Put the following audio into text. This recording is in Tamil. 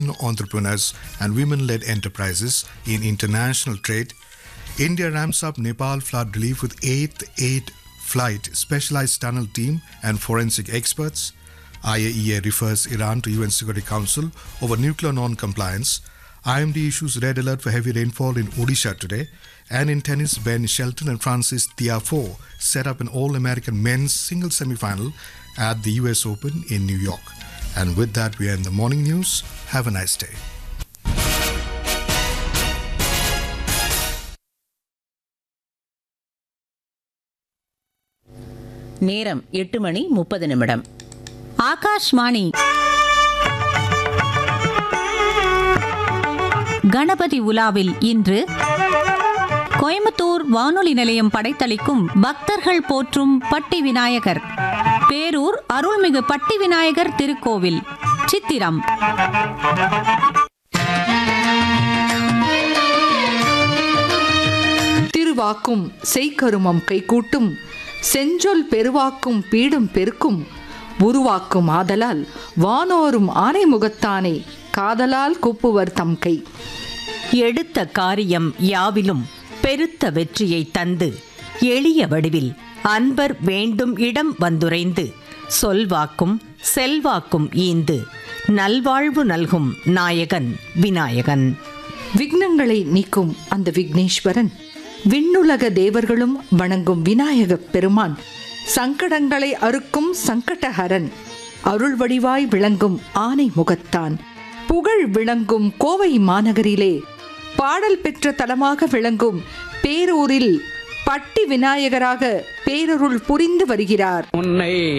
entrepreneurs and women led enterprises in international trade. India ramps up Nepal flood relief with 8th aid flight specialized tunnel team and forensic experts. IAEA refers Iran to UN Security Council over nuclear non compliance. IMD issues red alert for heavy rainfall in Odisha today. And in tennis, Ben Shelton and Francis Tiafoe set up an All American men's single semi final at the US Open in New York. And with that, we are in the morning news. Have a nice day. நேரம் எட்டு மணி முப்பது நிமிடம் ஆகாஷ்வாணி கணபதி உலாவில் இன்று கோயம்புத்தூர் வானொலி நிலையம் படைத்தளிக்கும் பக்தர்கள் போற்றும் பட்டி விநாயகர் பேரூர் அருள்மிகு பட்டி விநாயகர் திருக்கோவில் சித்திரம் திருவாக்கும் செய்கருமம் கைகூட்டும் செஞ்சொல் பெருவாக்கும் பீடும் பெருக்கும் உருவாக்கும் ஆதலால் வானோரும் ஆனை முகத்தானே காதலால் கூப்புவர் தம் கை எடுத்த காரியம் யாவிலும் பெருத்த வெற்றியை தந்து எளிய வடிவில் அன்பர் வேண்டும் இடம் வந்துரைந்து சொல்வாக்கும் செல்வாக்கும் ஈந்து நல்வாழ்வு நல்கும் நாயகன் விநாயகன் விக்னங்களை நீக்கும் அந்த விக்னேஸ்வரன் விண்ணுலக தேவர்களும் வணங்கும் விநாயகப் பெருமான் சங்கடங்களை அறுக்கும் சங்கடஹரன் அருள் வடிவாய் விளங்கும் ஆனை முகத்தான் புகழ் விளங்கும் கோவை மாநகரிலே பாடல் பெற்ற தலமாக விளங்கும் பேரூரில் பட்டி விநாயகராக பேரருள் புரிந்து வருகிறார் உன்னை